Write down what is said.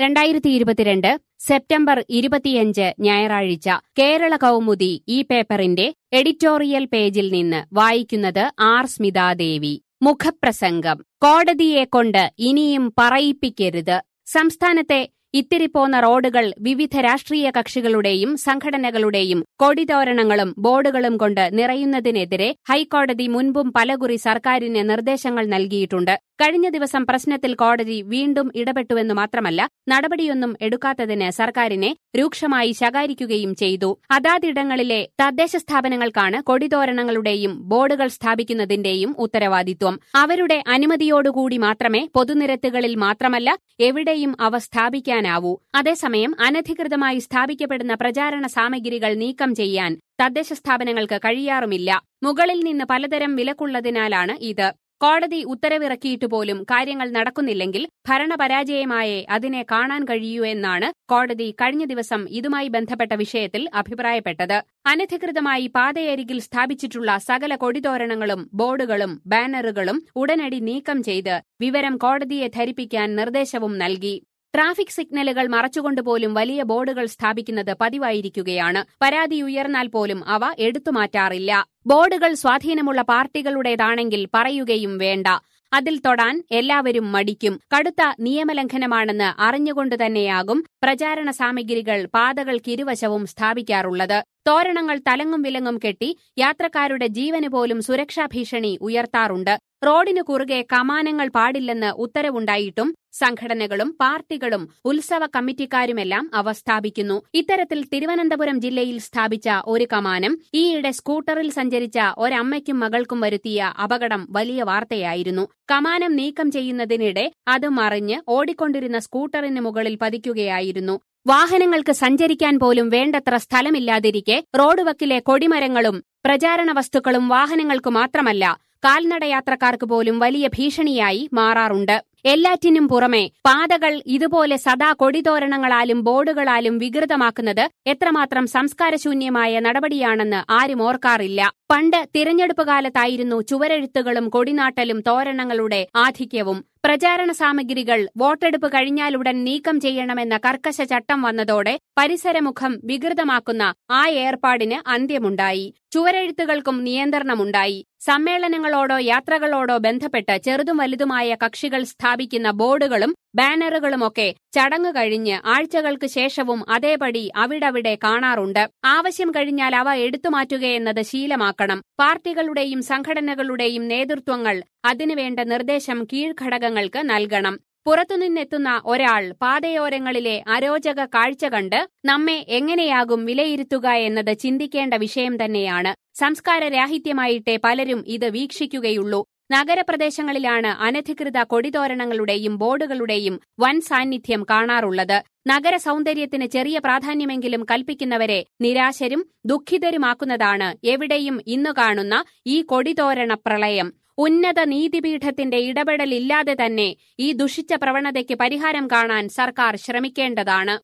രണ്ടായിരത്തി ഇരുപത്തിരണ്ട് സെപ്റ്റംബർ ഇരുപത്തിയഞ്ച് ഞായറാഴ്ച കേരള കൗമുദി ഈ പേപ്പറിന്റെ എഡിറ്റോറിയൽ പേജിൽ നിന്ന് വായിക്കുന്നത് ആർ സ്മിതാദേവി മുഖപ്രസംഗം കോടതിയെക്കൊണ്ട് ഇനിയും പറയിപ്പിക്കരുത് സംസ്ഥാനത്തെ ഇത്തിരി പോന്ന റോഡുകൾ വിവിധ രാഷ്ട്രീയ കക്ഷികളുടെയും സംഘടനകളുടെയും കൊടിതോരണങ്ങളും ബോർഡുകളും കൊണ്ട് നിറയുന്നതിനെതിരെ ഹൈക്കോടതി മുൻപും പലകുറി സർക്കാരിന് നിർദ്ദേശങ്ങൾ നൽകിയിട്ടുണ്ട് കഴിഞ്ഞ ദിവസം പ്രശ്നത്തിൽ കോടതി വീണ്ടും ഇടപെട്ടുവെന്നു മാത്രമല്ല നടപടിയൊന്നും എടുക്കാത്തതിന് സർക്കാരിനെ രൂക്ഷമായി ശകാരിക്കുകയും ചെയ്തു അതാതിടങ്ങളിലെ തദ്ദേശ സ്ഥാപനങ്ങൾക്കാണ് കൊടിതോരണങ്ങളുടെയും ബോർഡുകൾ സ്ഥാപിക്കുന്നതിന്റെയും ഉത്തരവാദിത്വം അവരുടെ അനുമതിയോടുകൂടി മാത്രമേ പൊതുനിരത്തുകളിൽ മാത്രമല്ല എവിടെയും അവ സ്ഥാപിക്കാനാവൂ അതേസമയം അനധികൃതമായി സ്ഥാപിക്കപ്പെടുന്ന പ്രചാരണ സാമഗ്രികൾ നീക്കം ചെയ്യാൻ തദ്ദേശ സ്ഥാപനങ്ങൾക്ക് കഴിയാറുമില്ല മുകളിൽ നിന്ന് പലതരം വിലക്കുള്ളതിനാലാണ് ഇത് കോടതി ഉത്തരവിറക്കിയിട്ട് പോലും കാര്യങ്ങൾ നടക്കുന്നില്ലെങ്കിൽ ഭരണപരാജയമായേ അതിനെ കാണാൻ കഴിയൂ എന്നാണ് കോടതി കഴിഞ്ഞ ദിവസം ഇതുമായി ബന്ധപ്പെട്ട വിഷയത്തിൽ അഭിപ്രായപ്പെട്ടത് അനധികൃതമായി പാതയരികിൽ സ്ഥാപിച്ചിട്ടുള്ള സകല കൊടിതോരണങ്ങളും ബോർഡുകളും ബാനറുകളും ഉടനടി നീക്കം ചെയ്ത് വിവരം കോടതിയെ ധരിപ്പിക്കാൻ നിർദ്ദേശവും നൽകി ട്രാഫിക് സിഗ്നലുകൾ മറച്ചുകൊണ്ടുപോലും വലിയ ബോർഡുകൾ സ്ഥാപിക്കുന്നത് പതിവായിരിക്കുകയാണ് പരാതി ഉയർന്നാൽ പോലും അവ എടുത്തുമാറ്റാറില്ല ബോർഡുകൾ സ്വാധീനമുള്ള പാർട്ടികളുടേതാണെങ്കിൽ പറയുകയും വേണ്ട അതിൽ തൊടാൻ എല്ലാവരും മടിക്കും കടുത്ത നിയമലംഘനമാണെന്ന് അറിഞ്ഞുകൊണ്ട് തന്നെയാകും പ്രചാരണ സാമഗ്രികൾ പാതകൾക്കിരുവശവും സ്ഥാപിക്കാറുള്ളത് തോരണങ്ങൾ തലങ്ങും വിലങ്ങും കെട്ടി യാത്രക്കാരുടെ ജീവന് പോലും സുരക്ഷാ ഭീഷണി ഉയർത്താറുണ്ട് റോഡിനു കുറുകെ കമാനങ്ങൾ പാടില്ലെന്ന് ഉത്തരവുണ്ടായിട്ടും സംഘടനകളും പാർട്ടികളും ഉത്സവ കമ്മിറ്റിക്കാരുമെല്ലാം അവ സ്ഥാപിക്കുന്നു ഇത്തരത്തിൽ തിരുവനന്തപുരം ജില്ലയിൽ സ്ഥാപിച്ച ഒരു കമാനം ഈയിടെ സ്കൂട്ടറിൽ സഞ്ചരിച്ച ഒരമ്മയ്ക്കും മകൾക്കും വരുത്തിയ അപകടം വലിയ വാർത്തയായിരുന്നു കമാനം നീക്കം ചെയ്യുന്നതിനിടെ അത് മറിഞ്ഞ് ഓടിക്കൊണ്ടിരുന്ന സ്കൂട്ടറിന് മുകളിൽ പതിക്കുകയായിരുന്നു വാഹനങ്ങൾക്ക് സഞ്ചരിക്കാൻ പോലും വേണ്ടത്ര സ്ഥലമില്ലാതിരിക്കെ റോഡ് വക്കിലെ കൊടിമരങ്ങളും പ്രചാരണ വസ്തുക്കളും വാഹനങ്ങൾക്കു മാത്രമല്ല കാൽനടയാത്രക്കാർക്ക് പോലും വലിയ ഭീഷണിയായി മാറാറുണ്ട് എല്ലാറ്റിനും പുറമെ പാതകൾ ഇതുപോലെ സദാ കൊടിതോരണങ്ങളാലും ബോർഡുകളാലും വികൃതമാക്കുന്നത് എത്രമാത്രം സംസ്കാരശൂന്യമായ നടപടിയാണെന്ന് ആരും ഓർക്കാറില്ല പണ്ട് തിരഞ്ഞെടുപ്പ് കാലത്തായിരുന്നു ചുവരെഴുത്തുകളും കൊടിനാട്ടലും തോരണങ്ങളുടെ ആധിക്യവും പ്രചാരണ സാമഗ്രികൾ വോട്ടെടുപ്പ് കഴിഞ്ഞാലുടൻ നീക്കം ചെയ്യണമെന്ന കർക്കശ ചട്ടം വന്നതോടെ പരിസരമുഖം വികൃതമാക്കുന്ന ആ ഏർപ്പാടിന് അന്ത്യമുണ്ടായി ചുവരെഴുത്തുകൾക്കും നിയന്ത്രണമുണ്ടായി സമ്മേളനങ്ങളോടോ യാത്രകളോടോ ബന്ധപ്പെട്ട് ചെറുതും വലുതുമായ കക്ഷികൾ സ്ഥാപിക്കുന്ന ബോർഡുകളും ബാനറുകളുമൊക്കെ ചടങ്ങ് കഴിഞ്ഞ് ആഴ്ചകൾക്ക് ശേഷവും അതേപടി അവിടവിടെ കാണാറുണ്ട് ആവശ്യം കഴിഞ്ഞാൽ അവ എടുത്തുമാറ്റുകയെന്നത് ശീലമാക്കണം പാർട്ടികളുടെയും സംഘടനകളുടെയും നേതൃത്വങ്ങൾ അതിനുവേണ്ട നിർദ്ദേശം കീഴ്ഘടകങ്ങൾക്ക് നൽകണം പുറത്തുനിന്നെത്തുന്ന ഒരാൾ പാതയോരങ്ങളിലെ അരോചക കാഴ്ച കണ്ട് നമ്മെ എങ്ങനെയാകും വിലയിരുത്തുക എന്നത് ചിന്തിക്കേണ്ട വിഷയം തന്നെയാണ് സംസ്കാരരാഹിത്യമായിട്ടേ പലരും ഇത് വീക്ഷിക്കുകയുള്ളൂ നഗരപ്രദേശങ്ങളിലാണ് അനധികൃത കൊടിതോരണങ്ങളുടെയും ബോർഡുകളുടെയും വൻ സാന്നിധ്യം കാണാറുള്ളത് നഗര സൗന്ദര്യത്തിന് ചെറിയ പ്രാധാന്യമെങ്കിലും കൽപ്പിക്കുന്നവരെ നിരാശരും ദുഃഖിതരുമാക്കുന്നതാണ് എവിടെയും ഇന്നു കാണുന്ന ഈ കൊടിതോരണ പ്രളയം ഉന്നത നീതിപീഠത്തിന്റെ ഇടപെടലില്ലാതെ തന്നെ ഈ ദുഷിച്ച പ്രവണതയ്ക്ക് പരിഹാരം കാണാൻ സർക്കാർ ശ്രമിക്കേണ്ടതാണ്